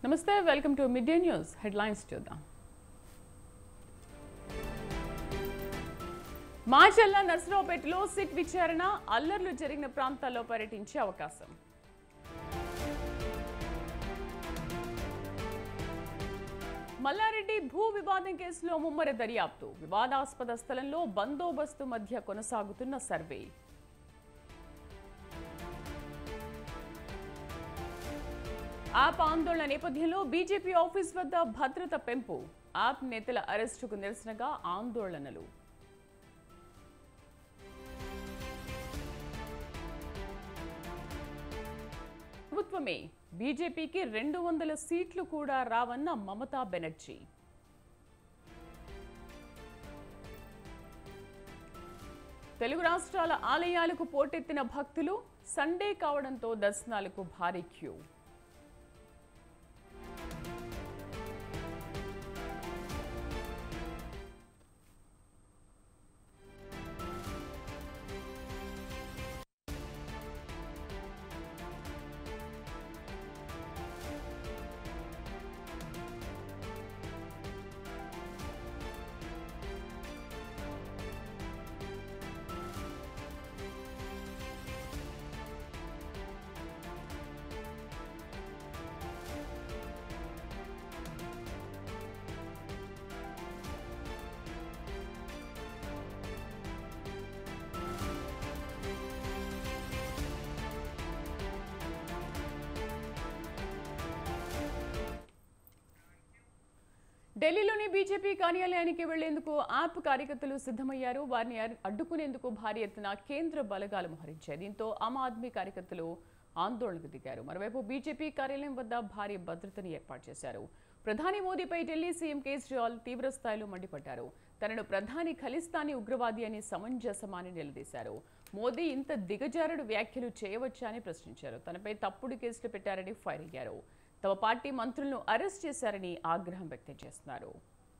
నమస్తే welcome to mid day news headlines చూద్దాం Macherla నర్సరావుపేటలో SIT విచారణ అల్లర్లు జరిగిన ప్రాంతాల్లో పర్యటించే అవకాశం మల్లారెడ్డి భూ వివాదం కేసులో ముమ్మర దర్యాప్తు వివాదాస్పద స్థలంలో బందోబస్తు మధ్య కొనసాగుతున్న సర్వే యాప్ ఆందోళన నేపథ్యంలో బీజేపీ ఆఫీస్ వద్ద భద్రత పెంపు యాప్ నేతల అరెస్టుకు నిరసనగా ఆందోళనలు ప్రభుత్వమే బీజేపీకి రెండు వందల సీట్లు కూడా రావన్న మమతా బెనర్జీ తెలుగు రాష్ట్రాల ఆలయాలకు పోటెత్తిన భక్తులు సండే కావడంతో దర్శనాలకు భారీ క్యూ ఢిల్లీలోని బీజేపీ కార్యాలయానికి వెళ్లేందుకు యాప్ కార్యకర్తలు సిద్ధమయ్యారు వారిని అర్- అడ్డుకునేందుకు భారీ ఎత్తున కేంద్ర బలగాలు మోహరించాయి దీంతో ఆమ్ ఆద్మీ కార్యకర్తలు ఆందోళనకు దిగారు మరోవైపు బీజేపీ కార్యాలయం వద్ద భారీ భద్రతను ఏర్పాటు చేశారు ప్రధాని మోదీపై ఢిల్లీ సీఎం కేజ్రీవాల్ తీవ్ర స్థాయిలో మండిపడ్డారు తనను ప్రధాని ఖలిస్తానీ ఉగ్రవాది అని సమంజసమాని నిలదీశారు మోదీ ఇంత దిగజారుడు వ్యాఖ్యలు చేయవచ్చా అని ప్రశ్నించారు తనపై తప్పుడు కేసులు పెట్టారని ఫైర్ అయ్యారు తమ పార్టీ మంత్రులను అరెస్ట్ చేశారని ఆగ్రహం వ్యక్తం చేస్తున్నారు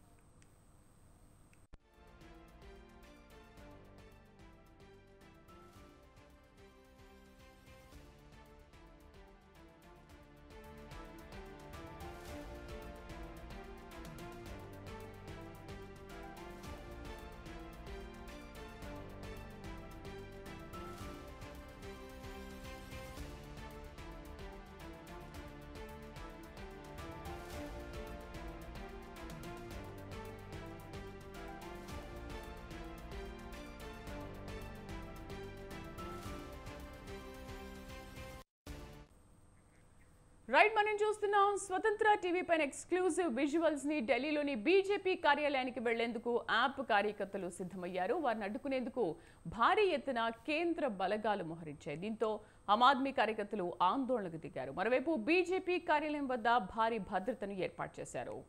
రైట్ మనం చూస్తున్నాం స్వతంత్ర టీవీ పైన ఎక్స్క్లూజివ్ విజువల్స్ ని ఢిల్లీలోని బీజేపీ కార్యాలయానికి వెళ్లేందుకు యాప్ కార్యకర్తలు సిద్ధమయ్యారు వారిని అడ్డుకునేందుకు భారీ ఎత్తున కేంద్ర బలగాలు మోహరించాయి దీంతో ఆమ్ ఆద్మీ కార్యకర్తలు ఆందోళనకు దిగారు మరోవైపు బీజేపీ కార్యాలయం వద్ద భారీ భద్రతను ఏర్పాటు చేశారు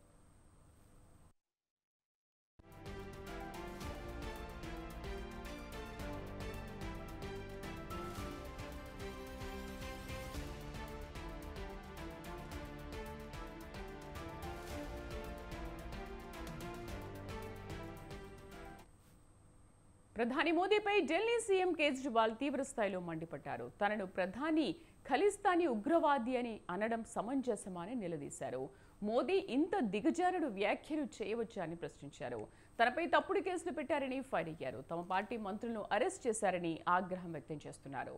ప్రధాని మోదీపై ఢిల్లీ సీఎం కేజ్రీవాల్ తీవ్ర స్థాయిలో మండిపడ్డారు తనను ప్రధాని ఖలిస్తానీ ఉగ్రవాది అని అనడం సమంజసమా అని నిలదీశారు మోదీ ఇంత దిగజారుడు వ్యాఖ్యలు చేయవచ్చా అని ప్రశ్నించారు తనపై తప్పుడు కేసులు పెట్టారని ఫైర్ అయ్యారు తమ పార్టీ మంత్రులను అరెస్ట్ చేశారని ఆగ్రహం వ్యక్తం చేస్తున్నారు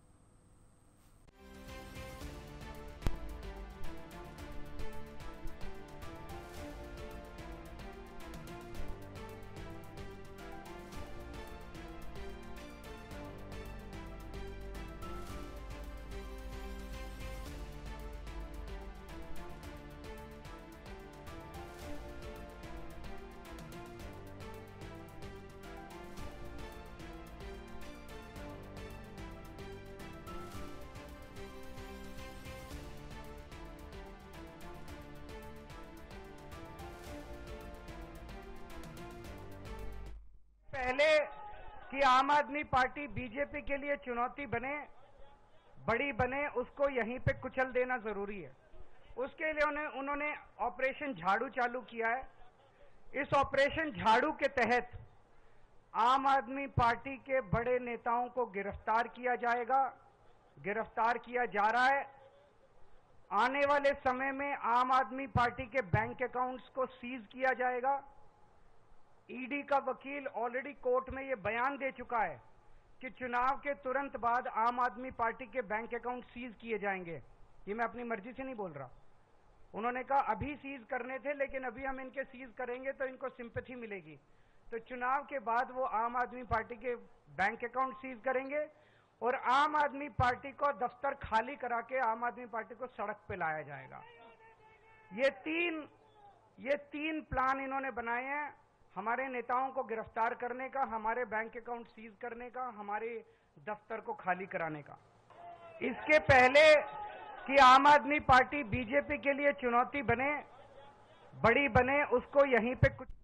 पहले कि आम आदमी पार्टी बीजेपी के लिए चुनौती बने बड़ी बने उसको यहीं पे कुचल देना जरूरी है उसके लिए उन्हें उन्होंने ऑपरेशन झाड़ू चालू किया है इस ऑपरेशन झाड़ू के तहत आम आदमी पार्टी के बड़े नेताओं को गिरफ्तार किया जाएगा गिरफ्तार किया जा रहा है आने वाले समय में आम आदमी पार्टी के बैंक अकाउंट्स को सीज किया जाएगा ईडी का वकील ऑलरेडी कोर्ट में ये बयान दे चुका है कि चुनाव के तुरंत बाद आम आदमी पार्टी के बैंक अकाउंट सीज किए जाएंगे ये मैं अपनी मर्जी से नहीं बोल रहा उन्होंने कहा अभी सीज करने थे लेकिन अभी हम इनके सीज करेंगे तो इनको सिंपथी मिलेगी तो चुनाव के बाद वो आम आदमी पार्टी के बैंक अकाउंट सीज करेंगे और आम आदमी पार्टी को दफ्तर खाली करा के आम आदमी पार्टी को सड़क पे लाया जाएगा ये तीन ये तीन प्लान इन्होंने बनाए हैं हमारे नेताओं को गिरफ्तार करने का हमारे बैंक अकाउंट सीज करने का हमारे दफ्तर को खाली कराने का इसके पहले कि आम आदमी पार्टी बीजेपी के लिए चुनौती बने बड़ी बने उसको यहीं पे कुछ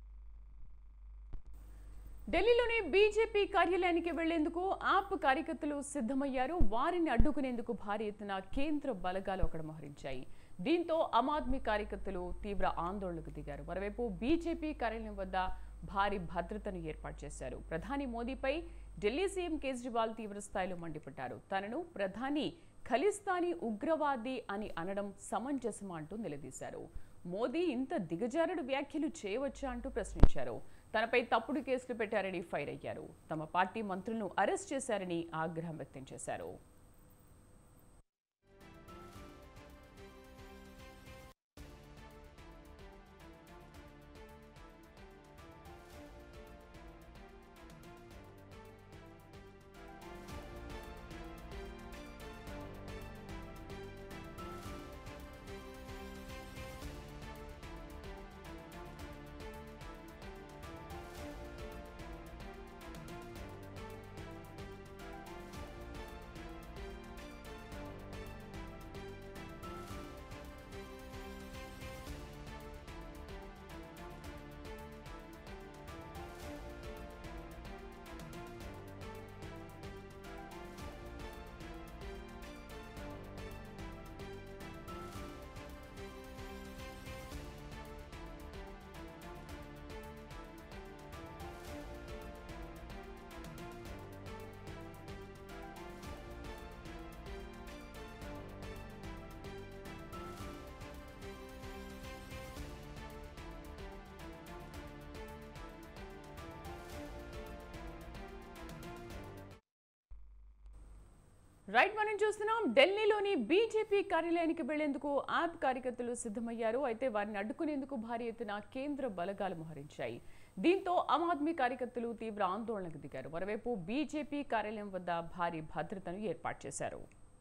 ఢిల్లీలోని బీజేపీ కార్యాలయానికి వెళ్లేందుకు ఆప్ కార్యకర్తలు సిద్ధమయ్యారు వారిని అడ్డుకునేందుకు భారీ ఎత్తున కేంద్ర బలగాలు అక్కడ మోహరించాయి దీంతో ఆమ్ ఆద్మీ కార్యకర్తలు తీవ్ర ఆందోళనకు దిగారు మరోవైపు బీజేపీ కార్యాలయం వద్ద భారీ భద్రతను ఏర్పాటు చేశారు ప్రధాని మోదీపై ఢిల్లీ సీఎం కేజ్రీవాల్ తీవ్ర స్థాయిలో మండిపడ్డారు తనను ప్రధాని ఖలిస్తానీ ఉగ్రవాది అని అనడం సమంజసమా అంటూ నిలదీశారు మోదీ ఇంత దిగజారుడు వ్యాఖ్యలు చేయవచ్చా అంటూ ప్రశ్నించారు తనపై తప్పుడు కేసులు పెట్టారని ఫైర్ అయ్యారు తమ పార్టీ మంత్రులను అరెస్ట్ చేశారని ఆగ్రహం వ్యక్తం చేశారు రైట్ మనం చూస్తున్నాం ఢిల్లీలోని బీజేపీ కార్యాలయానికి వెళ్లేందుకు యాప్ కార్యకర్తలు సిద్ధమయ్యారు అయితే వారిని అడ్డుకునేందుకు భారీ ఎత్తున కేంద్ర బలగాలు మోహరించాయి దీంతో ఆమ్ ఆద్మీ కార్యకర్తలు తీవ్ర ఆందోళనకు దిగారు మరోవైపు బీజేపీ కార్యాలయం వద్ద భారీ భద్రతను ఏర్పాటు చేశారు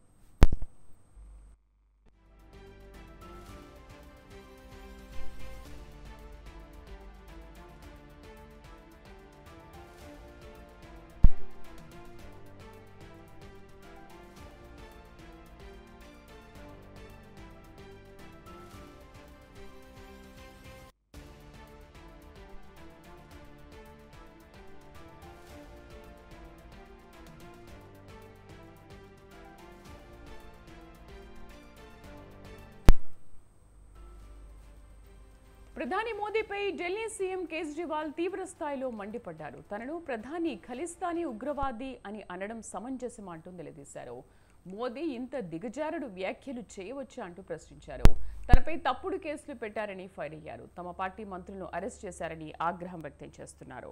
ప్రధాని మోదీపై ఢిల్లీ సీఎం కేజ్రీవాల్ తీవ్ర స్థాయిలో మండిపడ్డారు తనను ప్రధాని ఖలిస్తానీ ఉగ్రవాది అని అనడం సమంజసమా అంటూ నిలదీశారు మోదీ ఇంత దిగజారుడు వ్యాఖ్యలు చేయవచ్చా అంటూ ప్రశ్నించారు తనపై తప్పుడు కేసులు పెట్టారని ఫైర్ అయ్యారు తమ పార్టీ మంత్రులను అరెస్ట్ చేశారని ఆగ్రహం వ్యక్తం చేస్తున్నారు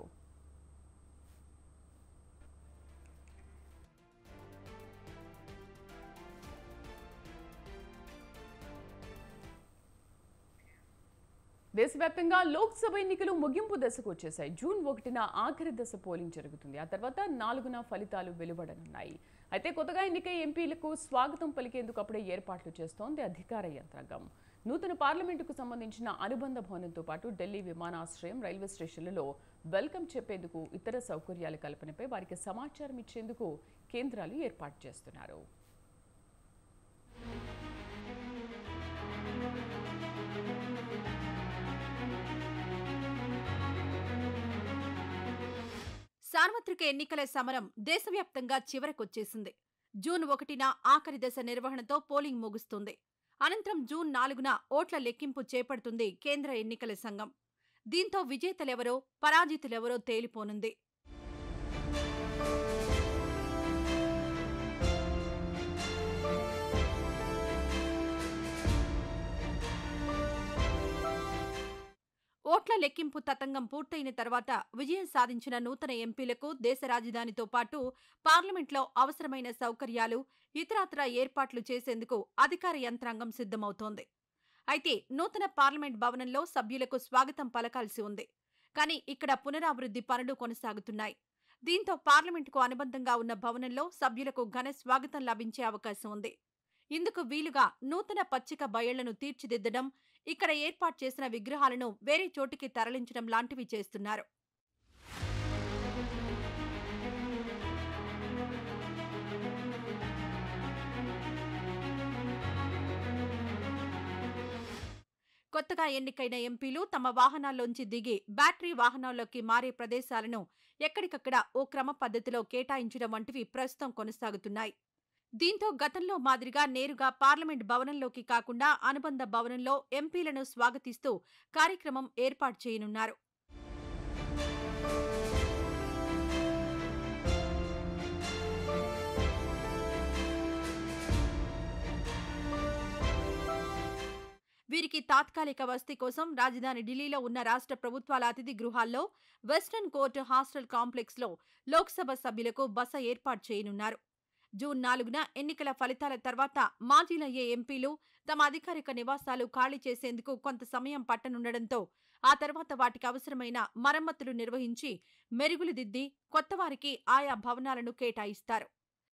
దేశవ్యాప్తంగా లోక్సభ ఎన్నికలు ముగింపు దశకు వచ్చేశాయి జూన్ ఒకటిన ఆఖరి దశ పోలింగ్ జరుగుతుంది ఆ తర్వాత నాలుగున ఫలితాలు వెలువడనున్నాయి అయితే కొత్తగా ఎన్నికై ఎంపీలకు స్వాగతం పలికేందుకు అప్పుడే ఏర్పాట్లు చేస్తోంది అధికార యంత్రాంగం నూతన పార్లమెంటుకు సంబంధించిన అనుబంధ భవనంతో పాటు ఢిల్లీ విమానాశ్రయం రైల్వే స్టేషన్లలో వెల్కమ్ చెప్పేందుకు ఇతర సౌకర్యాల కల్పనపై వారికి సమాచారం ఇచ్చేందుకు కేంద్రాలు ఏర్పాటు చేస్తున్నారు సార్వత్రిక ఎన్నికల సమరం దేశవ్యాప్తంగా చివరకొచ్చేసింది జూన్ ఒకటిన ఆఖరి దశ నిర్వహణతో పోలింగ్ ముగుస్తుంది అనంతరం జూన్ నాలుగున ఓట్ల లెక్కింపు చేపడుతుంది కేంద్ర ఎన్నికల సంఘం దీంతో విజేతలెవరో పరాజితులెవరో తేలిపోనుంది ఓట్ల లెక్కింపు తతంగం పూర్తయిన తర్వాత విజయం సాధించిన నూతన ఎంపీలకు దేశ రాజధానితో పాటు పార్లమెంట్లో అవసరమైన సౌకర్యాలు ఇతరత్ర ఏర్పాట్లు చేసేందుకు అధికార యంత్రాంగం సిద్ధమవుతోంది అయితే నూతన పార్లమెంట్ భవనంలో సభ్యులకు స్వాగతం పలకాల్సి ఉంది కానీ ఇక్కడ పునరాభివృద్ధి పనులు కొనసాగుతున్నాయి దీంతో పార్లమెంటుకు అనుబంధంగా ఉన్న భవనంలో సభ్యులకు ఘన స్వాగతం లభించే అవకాశం ఉంది ఇందుకు వీలుగా నూతన పచ్చిక బయళ్లను తీర్చిదిద్దడం ఇక్కడ ఏర్పాటు చేసిన విగ్రహాలను వేరే చోటికి తరలించడం లాంటివి చేస్తున్నారు కొత్తగా ఎన్నికైన ఎంపీలు తమ వాహనాల్లోంచి దిగి బ్యాటరీ వాహనాల్లోకి మారే ప్రదేశాలను ఎక్కడికక్కడ ఓ క్రమ పద్ధతిలో కేటాయించడం వంటివి ప్రస్తుతం కొనసాగుతున్నాయి దీంతో గతంలో మాదిరిగా నేరుగా పార్లమెంట్ భవనంలోకి కాకుండా అనుబంధ భవనంలో ఎంపీలను స్వాగతిస్తూ కార్యక్రమం ఏర్పాటు చేయనున్నారు వీరికి తాత్కాలిక వసతి కోసం రాజధాని ఢిల్లీలో ఉన్న రాష్ట్ర ప్రభుత్వాల అతిథి గృహాల్లో వెస్టర్న్ కోర్టు హాస్టల్ కాంప్లెక్స్లో లోక్సభ సభ్యులకు బస ఏర్పాటు చేయనున్నారు జూన్ నాలుగున ఎన్నికల ఫలితాల తర్వాత మాజీలయ్యే ఎంపీలు తమ అధికారిక నివాసాలు ఖాళీ చేసేందుకు కొంత సమయం పట్టనుండడంతో ఆ తర్వాత వాటికి అవసరమైన మరమ్మతులు నిర్వహించి మెరుగులు దిద్ది కొత్తవారికి ఆయా భవనాలను కేటాయిస్తారు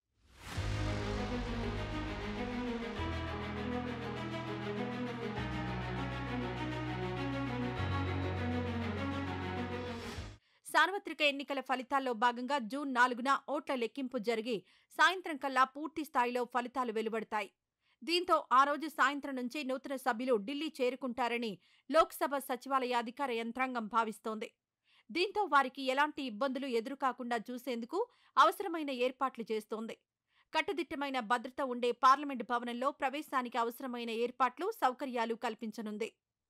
సార్వత్రిక ఎన్నికల ఫలితాల్లో భాగంగా జూన్ నాలుగున ఓట్ల లెక్కింపు జరిగి సాయంత్రం కల్లా పూర్తి స్థాయిలో ఫలితాలు వెలువడతాయి దీంతో ఆ రోజు సాయంత్రం నుంచి నూతన సభ్యులు ఢిల్లీ చేరుకుంటారని లోక్సభ సచివాలయ అధికార యంత్రాంగం భావిస్తోంది దీంతో వారికి ఎలాంటి ఇబ్బందులు ఎదురుకాకుండా చూసేందుకు అవసరమైన ఏర్పాట్లు చేస్తోంది కట్టుదిట్టమైన భద్రత ఉండే పార్లమెంటు భవనంలో ప్రవేశానికి అవసరమైన ఏర్పాట్లు సౌకర్యాలు కల్పించనుంది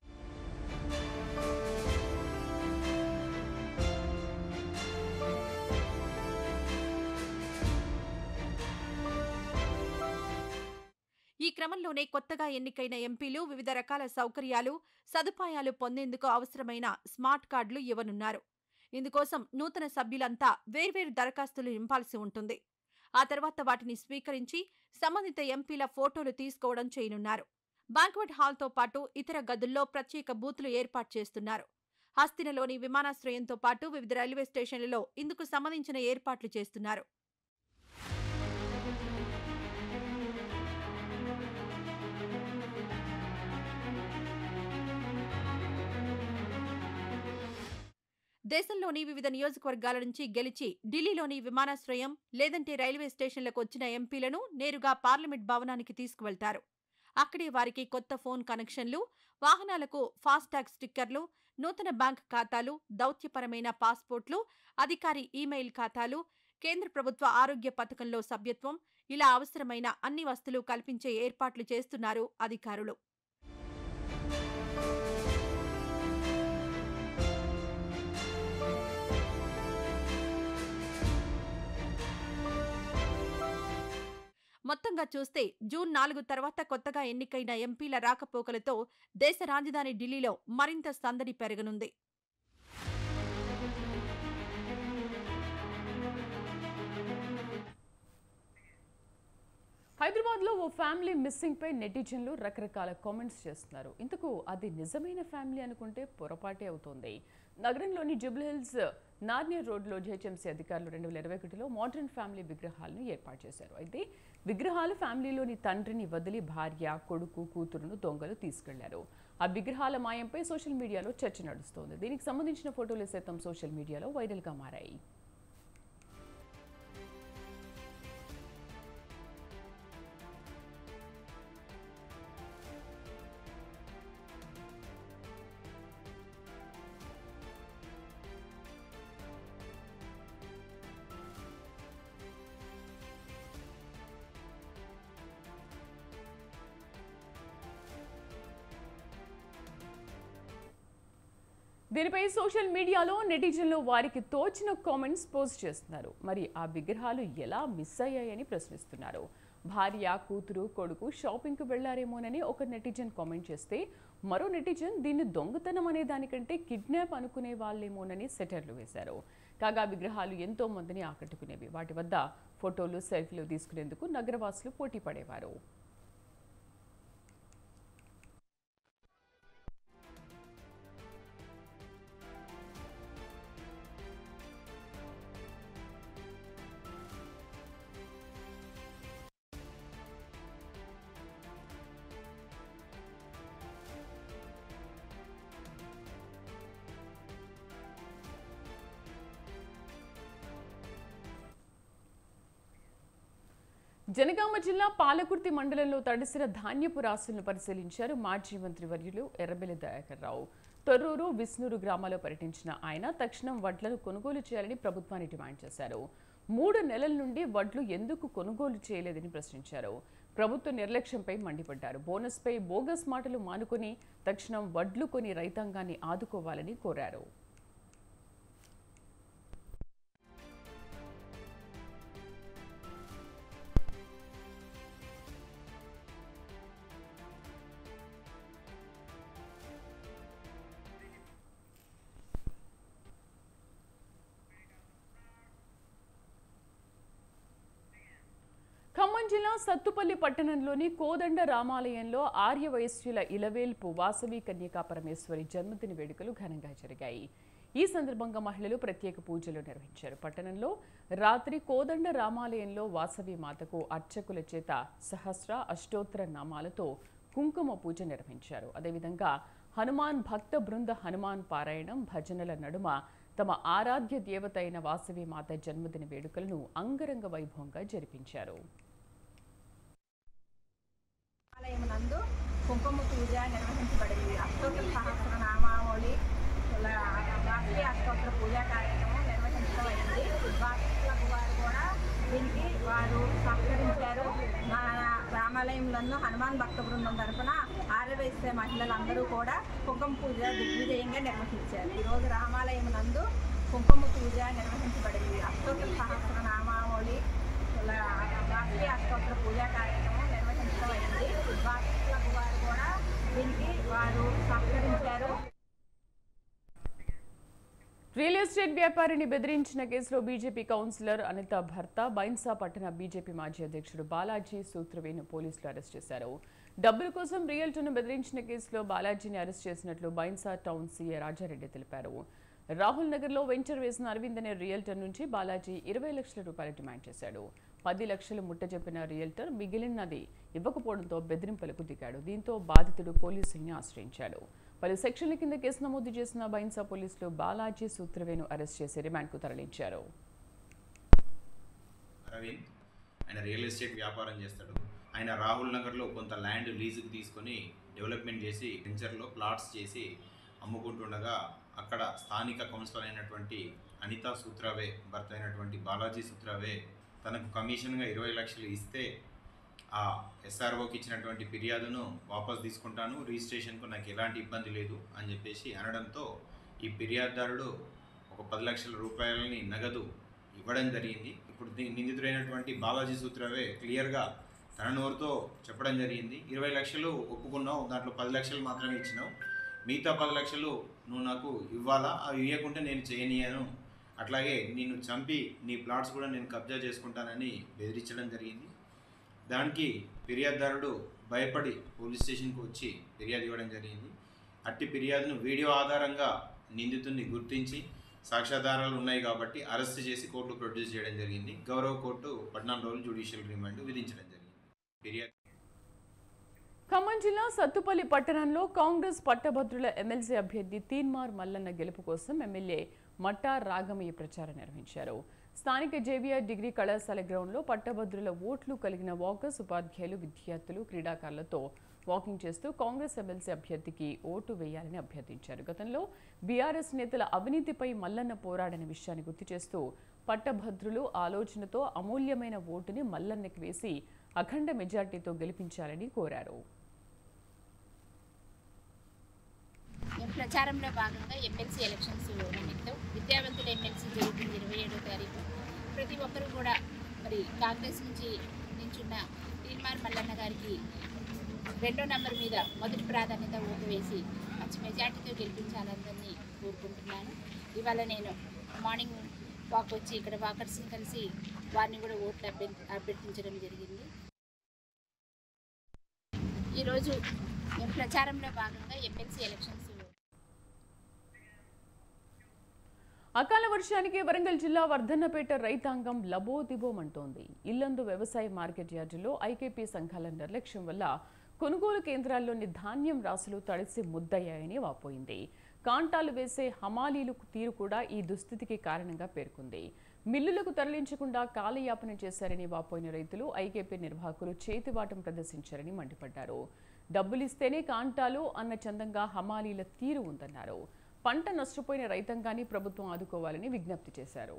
ఈ క్రమంలోనే కొత్తగా ఎన్నికైన ఎంపీలు వివిధ రకాల సౌకర్యాలు సదుపాయాలు పొందేందుకు అవసరమైన స్మార్ట్ కార్డులు ఇవ్వనున్నారు ఇందుకోసం నూతన సభ్యులంతా వేర్వేరు దరఖాస్తులు నింపాల్సి ఉంటుంది ఆ తర్వాత వాటిని స్వీకరించి సంబంధిత ఎంపీల ఫోటోలు తీసుకోవడం చేయనున్నారు బ్యాంక్వెట్ హాల్తో పాటు ఇతర గదుల్లో ప్రత్యేక బూతులు ఏర్పాటు చేస్తున్నారు హస్తినలోని విమానాశ్రయంతో పాటు వివిధ రైల్వే స్టేషన్లలో ఇందుకు సంబంధించిన ఏర్పాట్లు చేస్తున్నారు దేశంలోని వివిధ నియోజకవర్గాల నుంచి గెలిచి ఢిల్లీలోని విమానాశ్రయం లేదంటే రైల్వే స్టేషన్లకు వచ్చిన ఎంపీలను నేరుగా పార్లమెంట్ భవనానికి తీసుకువెళ్తారు అక్కడే వారికి కొత్త ఫోన్ కనెక్షన్లు వాహనాలకు ఫాస్టాగ్ స్టిక్కర్లు నూతన బ్యాంక్ ఖాతాలు దౌత్యపరమైన పాస్పోర్ట్లు అధికారి ఈమెయిల్ ఖాతాలు కేంద్ర ప్రభుత్వ ఆరోగ్య పథకంలో సభ్యత్వం ఇలా అవసరమైన అన్ని వస్తువులు కల్పించే ఏర్పాట్లు చేస్తున్నారు అధికారులు మొత్తంగా చూస్తే జూన్ నాలుగు తర్వాత కొత్తగా ఎన్నికైన ఎంపీల రాకపోకలతో దేశ రాజధాని ఢిల్లీలో మరింత సందడి పెరగనుంది హైదరాబాద్లో ఓ ఫ్యామిలీ మిస్సింగ్ పై నెటిజన్లు రకరకాల కామెంట్స్ చేస్తున్నారు ఇంతకు అది నిజమైన ఫ్యామిలీ అనుకుంటే పొరపాటే అవుతోంది నగరంలోని జుబ్లీహిల్స్ నార్నియర్ రోడ్లో జేహెచ్ఎంసీ అధికారులు రెండు వేల ఇరవై ఒకటిలో మోడర్న్ ఫ్యామిలీ విగ్రహాలను ఏర్పాటు చేశారు అయితే విగ్రహాలు ఫ్యామిలీలోని తండ్రిని వదిలి భార్య కొడుకు కూతురును దొంగలు తీసుకెళ్లారు ఆ విగ్రహాల మాయంపై సోషల్ మీడియాలో చర్చ నడుస్తోంది దీనికి సంబంధించిన ఫోటోలు సైతం సోషల్ మీడియాలో వైరల్గా మారాయి దీనిపై సోషల్ మీడియాలో నెటిజన్లు వారికి తోచిన కామెంట్స్ పోస్ట్ చేస్తున్నారు మరి ఆ విగ్రహాలు ఎలా మిస్ అయ్యాయని ప్రశ్నిస్తున్నారు భార్య కూతురు కొడుకు షాపింగ్కు వెళ్లారేమోనని ఒక నెటిజన్ కామెంట్ చేస్తే మరో నెటిజన్ దీన్ని దొంగతనం అనే దానికంటే కిడ్నాప్ అనుకునే వాళ్ళేమోనని సెటర్లు వేశారు కాగా విగ్రహాలు ఎంతో మందిని ఆకట్టుకునేవి వాటి వద్ద ఫోటోలు సెల్ఫీలు తీసుకునేందుకు నగరవాసులు పోటీ పడేవారు జనగామ జిల్లా పాలకుర్తి మండలంలో తడిసిన ధాన్యపు రాసులను పరిశీలించారు మాజీ మంత్రి వర్యులు ఎర్రబెల్లి దయాకర్ రావు తొర్రూరు విష్ణూరు గ్రామాల్లో పర్యటించిన ఆయన తక్షణం వడ్లను కొనుగోలు చేయాలని ప్రభుత్వాన్ని డిమాండ్ చేశారు మూడు నెలల నుండి వడ్లు ఎందుకు కొనుగోలు చేయలేదని ప్రశ్నించారు ప్రభుత్వ నిర్లక్ష్యంపై మండిపడ్డారు బోనస్పై బోగస్ మాటలు మానుకొని తక్షణం వడ్లు కొని రైతాంగాన్ని ఆదుకోవాలని కోరారు ఖమ్మం జిల్లా సత్తుపల్లి పట్టణంలోని కోదండ రామాలయంలో ఆర్య వైశ్యుల ఇలవేల్పు వాసవి కన్యకా పరమేశ్వరి జన్మదిన వేడుకలు ఘనంగా జరిగాయి ఈ సందర్భంగా మహిళలు ప్రత్యేక పూజలు నిర్వహించారు పట్టణంలో రాత్రి కోదండ రామాలయంలో వాసవి మాతకు అర్చకుల చేత సహస్ర అష్టోత్తర నామాలతో కుంకుమ పూజ నిర్వహించారు అదేవిధంగా హనుమాన్ భక్త బృంద హనుమాన్ పారాయణం భజనల నడుమ తమ ఆరాధ్య దేవత అయిన వాసవి మాత జన్మదిన వేడుకలను అంగరంగ వైభవంగా జరిపించారు ఆలయం నందు కుంకుమ పూజ నిర్వహించబడింది అష్టోత్తర సహస్రనామావళి వాసవి అష్టోత్తర పూజా కార్యక్రమం నిర్వహించడం అయింది వాసవులకు వారు కూడా దీనికి వారు సహకరించారు మా రామాలయంలో హనుమాన్ భక్త బృందం తరఫున ఆర్యవైశ్య మహిళలందరూ కూడా కుంకుమ పూజ దిగ్విజయంగా నిర్వహించారు ఈరోజు రామాలయం నందు కుంకుమ పూజ నిర్వహించబడింది అష్టోత్తర సహస్రనామావళి వాసవి అష్టోత్తర పూజా కార్యక్రమం నిర్వహించడం అయింది వాసవులకు వారు కూడా దీనికి వారు సహకరించారు రియల్ ఎస్టేట్ వ్యాపారిని బెదిరించిన కేసులో బీజేపీ కౌన్సిలర్ అనిత భర్త బైన్సా పట్టణ బీజేపీ మాజీ అధ్యక్షుడు బాలాజీ సూత్రవేను పోలీసులు అరెస్ట్ చేశారు డబ్బుల కోసం రియల్టర్ను బెదిరించిన కేసులో బాలాజీని అరెస్ట్ చేసినట్లు బైన్సా టౌన్ సీఏ రాజారెడ్డి తెలిపారు రాహుల్ నగర్లో వెంచర్ వేసిన అరవింద్ అనే రియల్టర్ నుంచి బాలాజీ ఇరవై లక్షల రూపాయలు డిమాండ్ చేశాడు పది లక్షలు ముట్టజెప్పిన రియల్టర్ మిగిలినది ఇవ్వకపోవడంతో బెదిరింపులకు దిగాడు దీంతో బాధితుడు పోలీసుల్ని ఆశ్రయించాడు పలు సెక్షన్ల కింద కేసు నమోదు చేసిన బైన్సా పోలీసులు బాలాజీ సూత్రవేను అరెస్ట్ చేసి రిమాండ్కు తరలించారు అరవింద్ ఆయన రియల్ ఎస్టేట్ వ్యాపారం చేస్తాడు ఆయన రాహుల్ నగర్లో కొంత ల్యాండ్ లీజుకి తీసుకొని డెవలప్మెంట్ చేసి వెంచర్లో ప్లాట్స్ చేసి అమ్ముకుంటుండగా అక్కడ స్థానిక కౌన్సిలర్ అయినటువంటి అనితా సూత్రవే భర్త అయినటువంటి బాలాజీ సూత్రవే తనకు కమిషన్గా ఇరవై లక్షలు ఇస్తే ఆ ఎస్ఆర్ఓకి ఇచ్చినటువంటి ఫిర్యాదును వాపస్ తీసుకుంటాను రిజిస్ట్రేషన్కు నాకు ఎలాంటి ఇబ్బంది లేదు అని చెప్పేసి అనడంతో ఈ ఫిర్యాదుదారుడు ఒక పది లక్షల రూపాయలని నగదు ఇవ్వడం జరిగింది ఇప్పుడు దీ- నిందితుడైనటువంటి బాలాజీ సూత్రవే క్లియర్గా తన నోరుతో చెప్పడం జరిగింది ఇరవై లక్షలు ఒప్పుకున్నావు దాంట్లో పది లక్షలు మాత్రమే ఇచ్చినావు మిగతా పది లక్షలు నువ్వు నాకు ఇవ్వాలా అవి ఇవ్వకుంటే నేను చేయనీయను అట్లాగే నిన్ను చంపి నీ ప్లాట్స్ కూడా నేను కబ్జా చేసుకుంటానని బెదిరించడం జరిగింది దానికి ఫిర్యాదుదారుడు భయపడి పోలీస్ స్టేషన్కి వచ్చి ఫిర్యాదు ఇవ్వడం జరిగింది అట్టి ఫిర్యాదును వీడియో ఆధారంగా నిందితుడిని గుర్తించి సాక్ష్యాధారాలు ఉన్నాయి కాబట్టి అరెస్ట్ చేసి కోర్టులో ప్రొడ్యూస్ చేయడం జరిగింది గౌరవ కోర్టు పద్నాలుగు రోజులు జ్యుడిషియల్ రిమాండ్ విధించడం జరిగింది ఫిర్యాదు ఖమ్మం జిల్లా సత్తుపల్లి పట్టణంలో కాంగ్రెస్ పట్టభద్రుల ఎమ్మెల్సీ అభ్యర్థి తీన్మార్ మల్లన్న గెలుపు కోసం ఎమ్మెల్యే మట్టా రాగమయ్య ప్రచారం నిర్వహించారు స్థానిక జేవిఆర్ డిగ్రీ కళాశాల గ్రౌండ్లో పట్టభద్రుల ఓట్లు కలిగిన వాకర్స్ ఉపాధ్యాయులు విద్యార్థులు క్రీడాకారులతో వాకింగ్ చేస్తూ కాంగ్రెస్ ఎమ్మెల్సీ అభ్యర్థికి ఓటు వేయాలని అభ్యర్థించారు గతంలో బీఆర్ఎస్ నేతల అవినీతిపై మల్లన్న పోరాడిన విషయాన్ని గుర్తు చేస్తూ పట్టభద్రులు ఆలోచనతో అమూల్యమైన ఓటుని మల్లన్నకి వేసి అఖండ మెజార్టీతో గెలిపించాలని కోరారు ప్రచారంలో భాగంగా ఎమ్మెల్సీ ఎలక్షన్స్ నిమిత్తం విద్యావంతుల ఎమ్మెల్సీ జరుగుతుంది ఇరవై ఏడో తారీఖు ప్రతి ఒక్కరూ కూడా మరి కాంగ్రెస్ నుంచి నించున్న తీన్మార్ మల్లన్న గారికి రెండో నంబర్ మీద మొదటి ప్రాధాన్యత ఓటు వేసి మంచి మెజార్టీతో గెలిపించాలందరినీ కోరుకుంటున్నాను ఇవాళ నేను మార్నింగ్ వాక్ వచ్చి ఇక్కడ వాకర్స్ని కలిసి వారిని కూడా ఓట్లు అభ్య అభ్యర్థించడం జరిగింది ఈరోజు మేము ప్రచారంలో భాగంగా ఎమ్మెల్సీ ఎలక్షన్స్ అకాల వర్షానికి వరంగల్ జిల్లా వర్ధన్నపేట రైతాంగం లబోదిబోమంటోంది ఇల్లందు వ్యవసాయ మార్కెట్ యార్డులో ఐకేపీ సంఘాల నిర్లక్ష్యం వల్ల కొనుగోలు కేంద్రాల్లోని ధాన్యం రాసులు తడిసి ముద్దయ్యాయని వాపోయింది కాంటాలు వేసే హమాలీలకు తీరు కూడా ఈ దుస్థితికి కారణంగా పేర్కొంది మిల్లులకు తరలించకుండా కాలయాపన చేశారని వాపోయిన రైతులు ఐకేపీ నిర్వాహకులు చేతివాటం ప్రదర్శించారని మండిపడ్డారు డబ్బులిస్తేనే కాంటాలు అన్న చందంగా హమాలీల తీరు ఉందన్నారు పంట నష్టపోయిన రైతాంగాన్ని ప్రభుత్వం ఆదుకోవాలని విజ్ఞప్తి చేశారు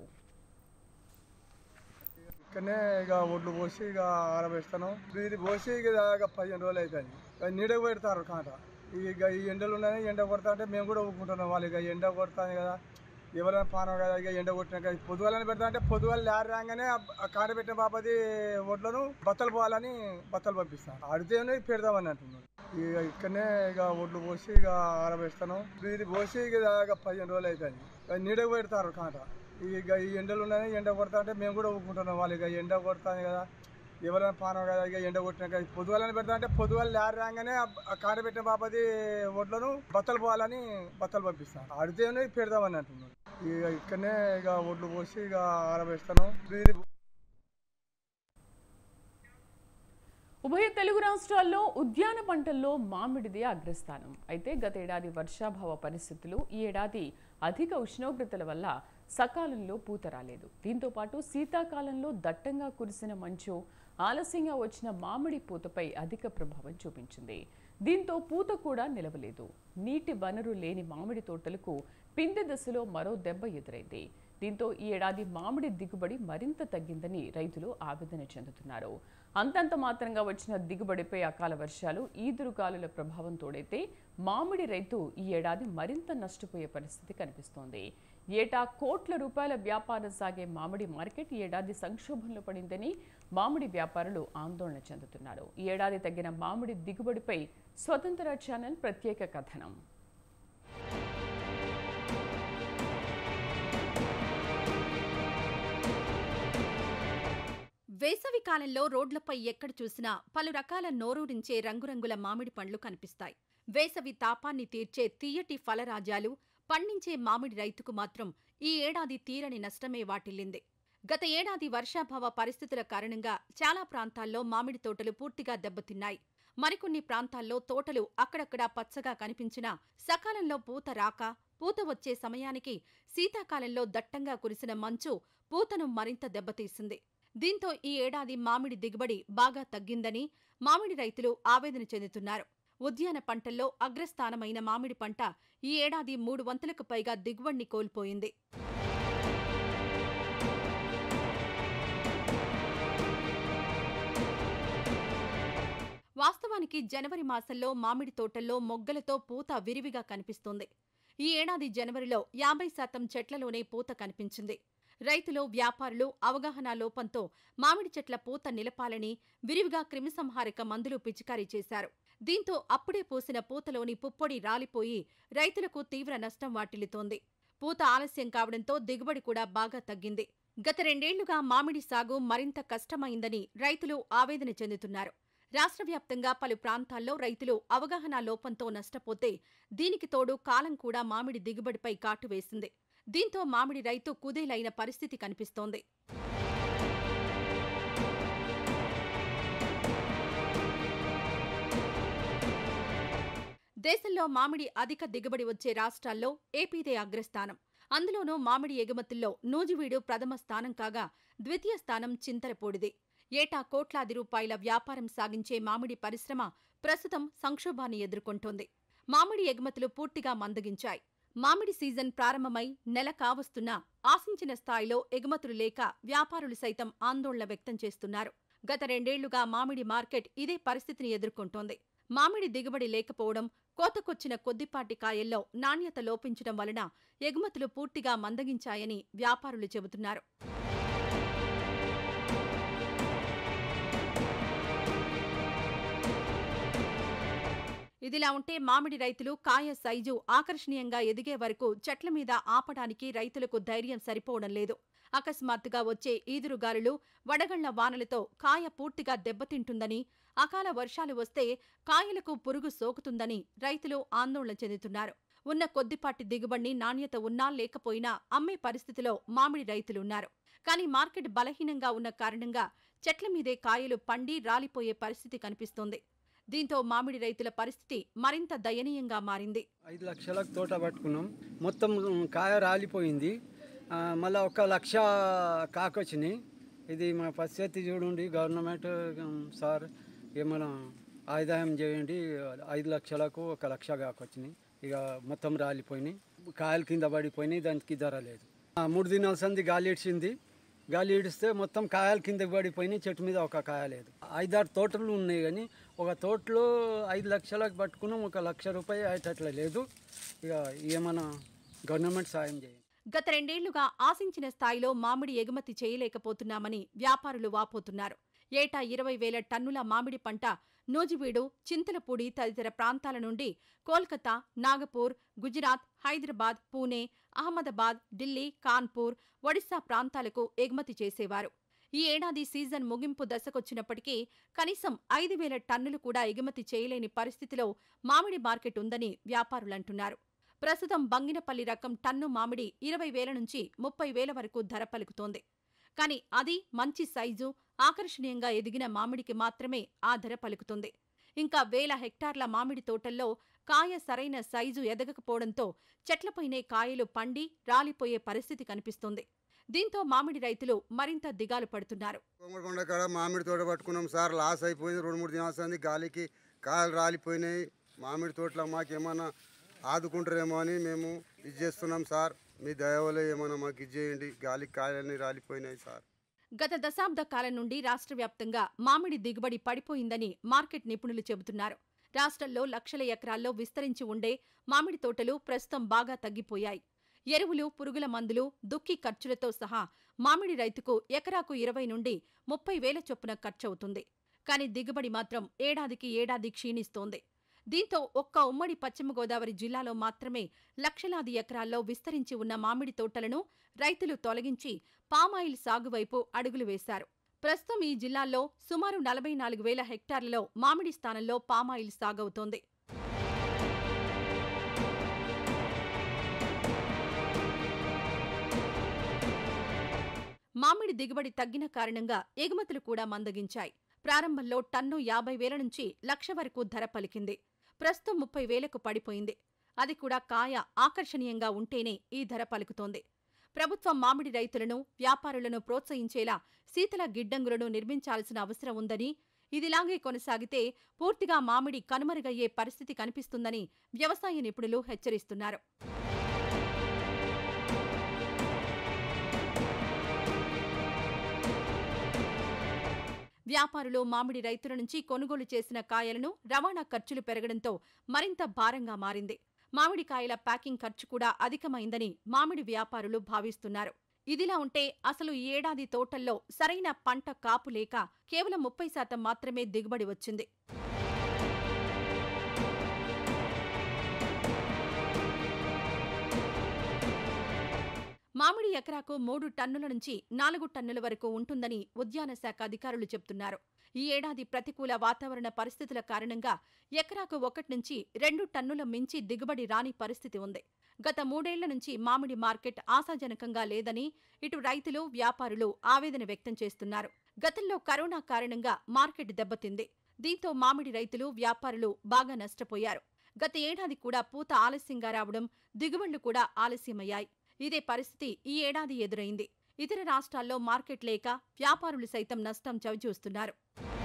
ఇక్కడనే ఇక ఒడ్లు పోసి ఇక ఆరబెస్తాను ఇది పోసి ఇక ఇక పదిహేను రోజులు అవుతుంది ఇక నీడకు పెడతారు కాంట ఇక ఈ ఎండలు ఉన్నాయి ఎండ కొడతా అంటే మేము కూడా ఊపుకుంటున్నాం వాళ్ళు ఇక ఎండ కొడతాను కదా ఎవరైనా పానం కదా ఇక ఎండ కొట్టినాక పొద్దుగాలని పెడతా అంటే పొద్దుగాల లారీ రాగానే ఆ- ఆ కాంట పెట్టిన బాపది ఒడ్లను బత్తలు పోవాలని బత్తలు పంపిస్తాను అడితేనే పెడదామని అంటున్నాను ఇక ఇక్కడనే ఇక ఒడ్లు పోసి ఇక ఆరబెస్తాను ఇది పోసి ఇక ఇక పదిహేను రోజులు అవుతుంది ఇక నీడకు పెడతారు కాంట ఇక ఈ ఎండలు ఉన్నాయి ఎండ కొడతా అంటే మేము కూడా ఊపుకుంటున్నాం వాళ్ళు ఇక ఎండ కొడతాను కదా ఎవరైనా పానం కదా ఇక ఎండ కొట్టినాక పొద్దుగాలని పెడతా అంటే పొద్దుగాల లారీ రాగానే ఆ- ఆ కాంట పెట్టిన బాపది ఒడ్లను బత్తలు పోవాలని బత్తలు పంపిస్తాను అడితేనే పెడదామని అంటున్నాను ఇక ఇక్కడనే ఇక ఒడ్లు పోసి ఇక ఆరబెస్తాను ఇది ఉభయ తెలుగు రాష్ట్రాల్లో ఉద్యాన పంటల్లో మామిడిదే అగ్రస్థానం అయితే గత ఏడాది వర్షాభావ పరిస్థితులు ఈ ఏడాది అధిక ఉష్ణోగ్రతల వల్ల సకాలంలో పూత రాలేదు దీంతో పాటు శీతాకాలంలో దట్టంగా కురిసిన మంచు ఆలస్యంగా వచ్చిన మామిడి పూతపై అధిక ప్రభావం చూపించింది దీంతో పూత కూడా నిలవలేదు నీటి వనరు లేని మామిడి తోటలకు పిందె దశలో మరో దెబ్బ ఎదురైంది దీంతో ఈ ఏడాది మామిడి దిగుబడి మరింత తగ్గిందని రైతులు ఆవేదన చెందుతున్నారు అంతంత మాత్రంగా వచ్చిన దిగుబడిపై అకాల వర్షాలు ఈదురుగాలుల ప్రభావం తోడైతే మామిడి రైతు ఈ ఏడాది మరింత నష్టపోయే పరిస్థితి కనిపిస్తోంది ఏటా కోట్ల రూపాయల వ్యాపారం సాగే మామిడి మార్కెట్ ఈ ఏడాది సంక్షోభంలో పడిందని మామిడి వ్యాపారులు ఆందోళన చెందుతున్నారు ఈ ఏడాది తగ్గిన మామిడి దిగుబడిపై స్వతంత్ర ఛానల్ ప్రత్యేక కథనం వేసవి కాలంలో రోడ్లపై ఎక్కడ చూసినా పలు రకాల నోరూరించే రంగురంగుల మామిడి పండ్లు కనిపిస్తాయి వేసవి తాపాన్ని తీర్చే తీయటి ఫలరాజాలు పండించే మామిడి రైతుకు మాత్రం ఈ ఏడాది తీరని నష్టమే వాటిల్లింది గత ఏడాది వర్షాభావ పరిస్థితుల కారణంగా చాలా ప్రాంతాల్లో మామిడి తోటలు పూర్తిగా దెబ్బతిన్నాయి మరికొన్ని ప్రాంతాల్లో తోటలు అక్కడక్కడా పచ్చగా కనిపించినా సకాలంలో పూత రాక పూత వచ్చే సమయానికి శీతాకాలంలో దట్టంగా కురిసిన మంచు పూతను మరింత దెబ్బతీసింది దీంతో ఈ ఏడాది మామిడి దిగుబడి బాగా తగ్గిందని మామిడి రైతులు ఆవేదన చెందుతున్నారు ఉద్యాన పంటల్లో అగ్రస్థానమైన మామిడి పంట ఈ ఏడాది మూడు వంతులకు పైగా దిగుబడిని కోల్పోయింది వాస్తవానికి జనవరి మాసంలో మామిడి తోటల్లో మొగ్గలతో పూత విరివిగా కనిపిస్తోంది ఈ ఏడాది జనవరిలో యాభై శాతం చెట్లలోనే పూత కనిపించింది రైతులు వ్యాపారులు అవగాహన లోపంతో మామిడి చెట్ల పూత నిలపాలని విరివిగా క్రిమిసంహారక మందులు పిచికారీ చేశారు దీంతో అప్పుడే పూసిన పూతలోని పుప్పొడి రాలిపోయి రైతులకు తీవ్ర నష్టం వాటిల్లుతోంది పూత ఆలస్యం కావడంతో దిగుబడి కూడా బాగా తగ్గింది గత రెండేళ్లుగా మామిడి సాగు మరింత కష్టమైందని రైతులు ఆవేదన చెందుతున్నారు రాష్ట్ర వ్యాప్తంగా పలు ప్రాంతాల్లో రైతులు అవగాహన లోపంతో నష్టపోతే దీనికి తోడు కాలం కూడా మామిడి దిగుబడిపై కాటు వేసింది దీంతో మామిడి రైతు కుదేలైన పరిస్థితి కనిపిస్తోంది దేశంలో మామిడి అధిక దిగుబడి వచ్చే రాష్ట్రాల్లో ఏపీదే అగ్రస్థానం అందులోనూ మామిడి ఎగుమతుల్లో నూజివీడు ప్రథమ స్థానం కాగా ద్వితీయ స్థానం చింతలపూడిది ఏటా కోట్లాది రూపాయల వ్యాపారం సాగించే మామిడి పరిశ్రమ ప్రస్తుతం సంక్షోభాన్ని ఎదుర్కొంటోంది మామిడి ఎగుమతులు పూర్తిగా మందగించాయి మామిడి సీజన్ ప్రారంభమై నెల కావస్తున్నా ఆశించిన స్థాయిలో ఎగుమతులు లేక వ్యాపారులు సైతం ఆందోళన వ్యక్తం చేస్తున్నారు గత రెండేళ్లుగా మామిడి మార్కెట్ ఇదే పరిస్థితిని ఎదుర్కొంటోంది మామిడి దిగుబడి లేకపోవడం కోతకొచ్చిన కొద్దిపాటి కాయల్లో నాణ్యత లోపించడం వలన ఎగుమతులు పూర్తిగా మందగించాయని వ్యాపారులు చెబుతున్నారు ఇదిలా ఉంటే మామిడి రైతులు కాయ సైజు ఆకర్షణీయంగా ఎదిగే వరకు చెట్ల మీద ఆపడానికి రైతులకు ధైర్యం సరిపోవడం లేదు అకస్మాత్తుగా వచ్చే ఈదురుగాలులు వడగళ్ల వానలతో కాయ పూర్తిగా దెబ్బతింటుందని అకాల వర్షాలు వస్తే కాయలకు పురుగు సోకుతుందని రైతులు ఆందోళన చెందుతున్నారు ఉన్న కొద్దిపాటి దిగుబడిని నాణ్యత ఉన్నా లేకపోయినా అమ్మే పరిస్థితిలో మామిడి రైతులున్నారు కానీ మార్కెట్ బలహీనంగా ఉన్న కారణంగా చెట్ల మీదే కాయలు పండి రాలిపోయే పరిస్థితి కనిపిస్తోంది దీంతో మామిడి రైతుల పరిస్థితి మరింత దయనీయంగా మారింది ఐదు లక్షలకు తోట పట్టుకున్నాం మొత్తం కాయ రాలిపోయింది ఆ, మళ్ళా ఒక లక్ష కాకొచ్చినాయి ఇది మా పరిస్థితి చూడండి గవర్నమెంట్ ఉమ్, సార్ ఏమైనా ఆదాయం చేయండి ఐదు లక్షలకు ఒక లక్ష కాకొచ్చినాయి ఇక మొత్తం రాలిపోయినాయి కాయలు కింద పడిపోయినాయి దానికి ధర లేదు ఆ, మూడు దినాల సంది గాలి ఇడిచింది గాలి ఇడిస్తే మొత్తం కాయలు కిందకి పడిపోయినాయి చెట్టు మీద ఒక కాయ లేదు ఐదారు తోటలు ఉన్నాయి కానీ ఒక తోటలో ఐదు లక్షలకు పట్టుకున్నాం ఒక లక్ష రూపాయి అయ్యేటట్లే లేదు ఇక ఏమైనా గవర్నమెంట్ సాయం చేయండి గత రెండేళ్లుగా ఆశించిన స్థాయిలో మామిడి ఎగుమతి చేయలేకపోతున్నామని వ్యాపారులు వాపోతున్నారు ఏటా ఇరవై వేల టన్నుల మామిడి పంట నూజివీడు చింతలపూడి తదితర ప్రాంతాల నుండి కోల్కతా నాగపూర్ గుజరాత్ హైదరాబాద్ పూణే అహ్మదాబాద్ ఢిల్లీ కాన్పూర్ ఒడిశా ప్రాంతాలకు ఎగుమతి చేసేవారు ఈ ఏడాది సీజన్ ముగింపు దశకొచ్చినప్పటికీ కనీసం ఐదు వేల టన్నులు కూడా ఎగుమతి చేయలేని పరిస్థితిలో మామిడి మార్కెట్ ఉందని వ్యాపారులంటున్నారు ప్రస్తుతం బంగినపల్లి రకం టన్ను మామిడి ఇరవై వేల నుంచి ముప్పై వేల వరకు ధర పలుకుతోంది కానీ అది మంచి సైజు ఆకర్షణీయంగా ఎదిగిన మామిడికి మాత్రమే ఆ ధర పలుకుతుంది ఇంకా వేల హెక్టార్ల మామిడి తోటల్లో కాయ సరైన సైజు ఎదగకపోవడంతో చెట్లపైనే కాయలు పండి రాలిపోయే పరిస్థితి కనిపిస్తుంది దీంతో మామిడి రైతులు మరింత దిగాలు పడుతున్నారు కోమడికొండ కాడ మామిడి తోట పట్టుకున్నాం సార్ లాస్ అయిపోయింది రెండు మూడు దినాలు సంది గాలికి కాయలు రాలిపోయినాయి మామిడి తోటలో మాకేమన్నా ఆదుకుంటారేమో అని మేము ఇది చేస్తున్నాం సార్ మీ దయ వల్ల ఏమన్నా మాకు ఇది చేయండి గాలికి కాయలన్నీ రాలిపోయినాయి సార్ గత దశాబ్ద కాలం నుండి రాష్ట్ర వ్యాప్తంగా మామిడి దిగుబడి పడిపోయిందని మార్కెట్ నిపుణులు చెబుతున్నారు రాష్ట్రంలో లక్షల ఎకరాల్లో విస్తరించి ఉండే మామిడి తోటలు ప్రస్తుతం బాగా తగ్గిపోయాయి ఎరువులు పురుగుల మందులు దుక్కి ఖర్చులతో సహా మామిడి రైతుకు ఎకరాకు ఇరవై నుండి ముప్పై వేల చొప్పున ఖర్చవుతుంది కానీ దిగుబడి మాత్రం ఏడాదికి ఏడాది క్షీణిస్తోంది దీంతో ఒక్క ఉమ్మడి పశ్చిమ గోదావరి జిల్లాలో మాత్రమే లక్షలాది ఎకరాల్లో విస్తరించి ఉన్న మామిడి తోటలను రైతులు తొలగించి పామాయిల్ సాగు వైపు అడుగులు వేశారు ప్రస్తుతం ఈ జిల్లాల్లో సుమారు నలభై నాలుగు వేల హెక్టార్లలో మామిడి స్థానంలో పామాయిల్ సాగవుతోంది మామిడి దిగుబడి తగ్గిన కారణంగా ఎగుమతులు కూడా మందగించాయి ప్రారంభంలో టన్ను యాభై వేల నుంచి లక్ష వరకు ధర పలికింది ప్రస్తుతం ముప్పై వేలకు పడిపోయింది అది కూడా కాయ ఆకర్షణీయంగా ఉంటేనే ఈ ధర పలుకుతోంది ప్రభుత్వం మామిడి రైతులను వ్యాపారులను ప్రోత్సహించేలా శీతల గిడ్డంగులను నిర్మించాల్సిన అవసరం ఉందని ఇదిలాగే కొనసాగితే పూర్తిగా మామిడి కనుమరుగయ్యే పరిస్థితి కనిపిస్తుందని వ్యవసాయ నిపుణులు హెచ్చరిస్తున్నారు వ్యాపారులు మామిడి రైతుల నుంచి కొనుగోలు చేసిన కాయలను రవాణా ఖర్చులు పెరగడంతో మరింత భారంగా మారింది మామిడికాయల ప్యాకింగ్ ఖర్చు కూడా అధికమైందని మామిడి వ్యాపారులు భావిస్తున్నారు ఇదిలా ఉంటే అసలు ఈ ఏడాది తోటల్లో సరైన పంట కాపు లేక కేవలం ముప్పై శాతం మాత్రమే దిగుబడి వచ్చింది మామిడి ఎకరాకు మూడు టన్నుల నుంచి నాలుగు టన్నుల వరకు ఉంటుందని ఉద్యాన శాఖ అధికారులు చెబుతున్నారు ఈ ఏడాది ప్రతికూల వాతావరణ పరిస్థితుల కారణంగా ఎకరాకు ఒకటి నుంచి రెండు టన్నుల మించి దిగుబడి రాని పరిస్థితి ఉంది గత మూడేళ్ల నుంచి మామిడి మార్కెట్ ఆశాజనకంగా లేదని ఇటు రైతులు వ్యాపారులు ఆవేదన వ్యక్తం చేస్తున్నారు గతంలో కరోనా కారణంగా మార్కెట్ దెబ్బతింది దీంతో మామిడి రైతులు వ్యాపారులు బాగా నష్టపోయారు గత ఏడాది కూడా పూత ఆలస్యంగా రావడం దిగుబడులు కూడా ఆలస్యమయ్యాయి ఇదే పరిస్థితి ఈ ఏడాది ఎదురైంది ఇతర రాష్ట్రాల్లో మార్కెట్ లేక వ్యాపారులు సైతం నష్టం చవిచూస్తున్నారు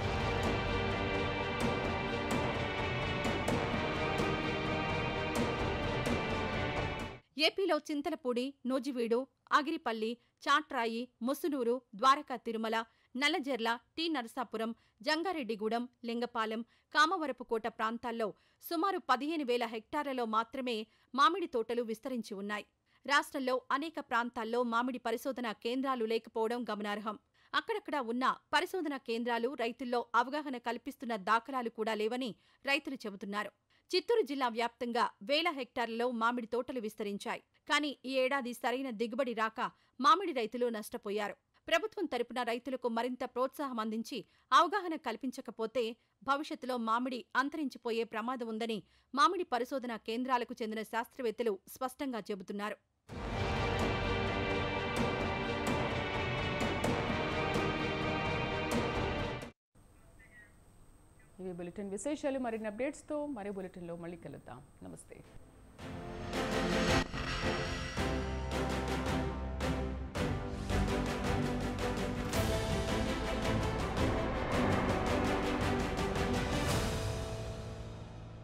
ఏపీలో చింతలపూడి నూజివీడు అగిరిపల్లి చాట్రాయి ముసునూరు ద్వారకా తిరుమల నల్లజెర్ల టి నరసాపురం జంగారెడ్డిగూడెం లింగపాలెం కామవరపుకోట ప్రాంతాల్లో సుమారు పదిహేను వేల హెక్టార్లలో మాత్రమే మామిడి తోటలు విస్తరించి ఉన్నాయి రాష్ట్రంలో అనేక ప్రాంతాల్లో మామిడి పరిశోధనా కేంద్రాలు లేకపోవడం గమనార్హం అక్కడక్కడ ఉన్న పరిశోధనా కేంద్రాలు రైతుల్లో అవగాహన కల్పిస్తున్న దాఖలాలు కూడా లేవని రైతులు చెబుతున్నారు చిత్తూరు జిల్లా వ్యాప్తంగా వేల హెక్టార్లలో మామిడి తోటలు విస్తరించాయి కానీ ఈ ఏడాది సరైన దిగుబడి రాక మామిడి రైతులు నష్టపోయారు ప్రభుత్వం తరపున రైతులకు మరింత ప్రోత్సాహం అందించి అవగాహన కల్పించకపోతే భవిష్యత్తులో మామిడి అంతరించిపోయే ప్రమాదం ఉందని మామిడి పరిశోధనా కేంద్రాలకు చెందిన శాస్త్రవేత్తలు స్పష్టంగా చెబుతున్నారు ఇవి బులెటిన్ విశేషాలు మరిన్ని అప్డేట్స్తో మరో బులెటిన్లో మళ్ళీ కలుద్దాం నమస్తే